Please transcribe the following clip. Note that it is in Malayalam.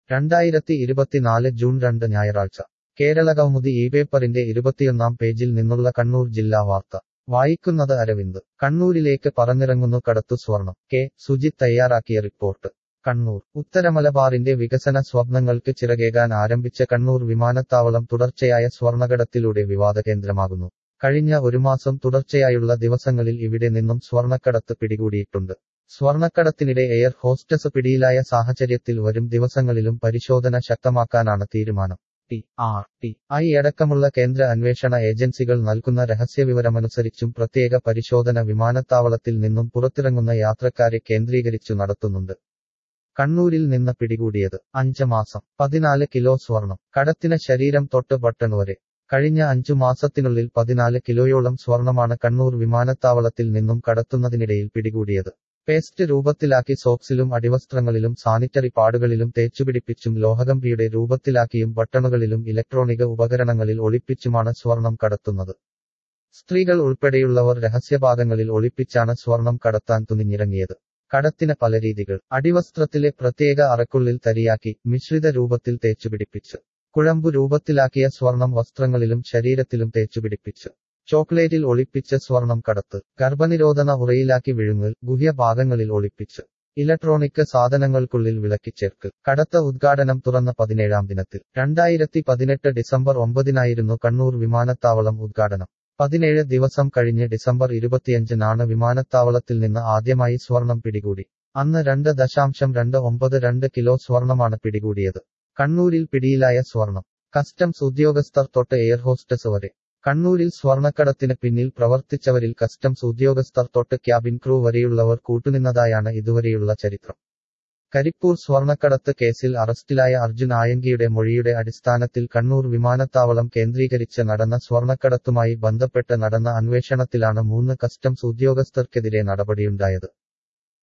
രണ്ടായിരത്തി ഇരുപത്തിനാല് ജൂൺ രണ്ട് ഞായറാഴ്ച കേരളകൗമുദി ഈ പേപ്പറിന്റെ ഇരുപത്തിയൊന്നാം പേജിൽ നിന്നുള്ള കണ്ണൂർ ജില്ലാ വാർത്ത വായിക്കുന്നത് അരവിന്ദ് കണ്ണൂരിലേക്ക് പറന്നിറങ്ങുന്നു കടത്തു സ്വർണം കെ സുജിത് തയ്യാറാക്കിയ റിപ്പോർട്ട് കണ്ണൂർ ഉത്തരമലബാറിന്റെ വികസന സ്വപ്നങ്ങൾക്ക് ചിറകേകാൻ ആരംഭിച്ച കണ്ണൂർ വിമാനത്താവളം തുടർച്ചയായ സ്വർണകടത്തിലൂടെ വിവാദകേന്ദ്രമാകുന്നു കഴിഞ്ഞ ഒരു മാസം തുടർച്ചയായുള്ള ദിവസങ്ങളിൽ ഇവിടെ നിന്നും സ്വർണക്കടത്ത് പിടികൂടിയിട്ടുണ്ട് സ്വർണക്കടത്തിനിടെ എയർ ഹോസ്റ്റസ് പിടിയിലായ സാഹചര്യത്തിൽ വരും ദിവസങ്ങളിലും പരിശോധന ശക്തമാക്കാനാണ് തീരുമാനം ടി ആർ ടി ഐ അടക്കമുള്ള കേന്ദ്ര അന്വേഷണ ഏജൻസികൾ നൽകുന്ന രഹസ്യവിവരമനുസരിച്ചും പ്രത്യേക പരിശോധന വിമാനത്താവളത്തിൽ നിന്നും പുറത്തിറങ്ങുന്ന യാത്രക്കാരെ കേന്ദ്രീകരിച്ചു നടത്തുന്നുണ്ട് കണ്ണൂരിൽ നിന്ന് പിടികൂടിയത് അഞ്ച് മാസം പതിനാല് കിലോ സ്വർണം കടത്തിന് ശരീരം തൊട്ട് ബട്ടൺ വരെ കഴിഞ്ഞ അഞ്ചു മാസത്തിനുള്ളിൽ പതിനാല് കിലോയോളം സ്വർണമാണ് കണ്ണൂർ വിമാനത്താവളത്തിൽ നിന്നും കടത്തുന്നതിനിടയിൽ പിടികൂടിയത് പേസ്റ്റ് രൂപത്തിലാക്കി സോക്സിലും അടിവസ്ത്രങ്ങളിലും സാനിറ്ററി പാടുകളിലും തേച്ചുപിടിപ്പിച്ചും ലോഹകമ്പിയുടെ രൂപത്തിലാക്കിയും ബട്ടണുകളിലും ഇലക്ട്രോണിക ഉപകരണങ്ങളിൽ ഒളിപ്പിച്ചുമാണ് സ്വർണം കടത്തുന്നത് സ്ത്രീകൾ ഉൾപ്പെടെയുള്ളവർ രഹസ്യഭാഗങ്ങളിൽ ഒളിപ്പിച്ചാണ് സ്വർണം കടത്താൻ തുനിഞ്ഞിറങ്ങിയത് കടത്തിന് പല രീതികൾ അടിവസ്ത്രത്തിലെ പ്രത്യേക അറക്കുള്ളിൽ തരിയാക്കി മിശ്രിത രൂപത്തിൽ തേച്ചുപിടിപ്പിച്ച് കുഴമ്പു രൂപത്തിലാക്കിയ സ്വർണം വസ്ത്രങ്ങളിലും ശരീരത്തിലും തേച്ചുപിടിപ്പിച്ച് ചോക്ലേറ്റിൽ ഒളിപ്പിച്ച് സ്വർണം കടത്ത് ഗർഭനിരോധന ഉറയിലാക്കി വിഴുങ്ങൽ ഗുഹ്യഭാഗങ്ങളിൽ ഒളിപ്പിച്ച് ഇലക്ട്രോണിക് സാധനങ്ങൾക്കുള്ളിൽ വിളക്കിച്ചേർക്ക് കടത്ത ഉദ്ഘാടനം തുറന്ന പതിനേഴാം ദിനത്തിൽ രണ്ടായിരത്തി പതിനെട്ട് ഡിസംബർ ഒമ്പതിനായിരുന്നു കണ്ണൂർ വിമാനത്താവളം ഉദ്ഘാടനം പതിനേഴ് ദിവസം കഴിഞ്ഞ് ഡിസംബർ ഇരുപത്തിയഞ്ചിനാണ് വിമാനത്താവളത്തിൽ നിന്ന് ആദ്യമായി സ്വർണം പിടികൂടി അന്ന് രണ്ട് ദശാംശം രണ്ട് ഒമ്പത് രണ്ട് കിലോ സ്വർണമാണ് പിടികൂടിയത് കണ്ണൂരിൽ പിടിയിലായ സ്വർണം കസ്റ്റംസ് ഉദ്യോഗസ്ഥർ തൊട്ട് എയർ ഹോസ്റ്റസ് വരെ കണ്ണൂരിൽ സ്വർണക്കടത്തിന് പിന്നിൽ പ്രവർത്തിച്ചവരിൽ കസ്റ്റംസ് ഉദ്യോഗസ്ഥർ തൊട്ട് ക്യാബിൻ ക്രൂ വരെയുള്ളവർ കൂട്ടുനിന്നതായാണ് ഇതുവരെയുള്ള ചരിത്രം കരിപ്പൂർ സ്വർണക്കടത്ത് കേസിൽ അറസ്റ്റിലായ അർജുൻ ആയങ്കിയുടെ മൊഴിയുടെ അടിസ്ഥാനത്തിൽ കണ്ണൂർ വിമാനത്താവളം കേന്ദ്രീകരിച്ച് നടന്ന സ്വർണക്കടത്തുമായി ബന്ധപ്പെട്ട് നടന്ന അന്വേഷണത്തിലാണ് മൂന്ന് കസ്റ്റംസ് ഉദ്യോഗസ്ഥർക്കെതിരെ നടപടിയുണ്ടായത്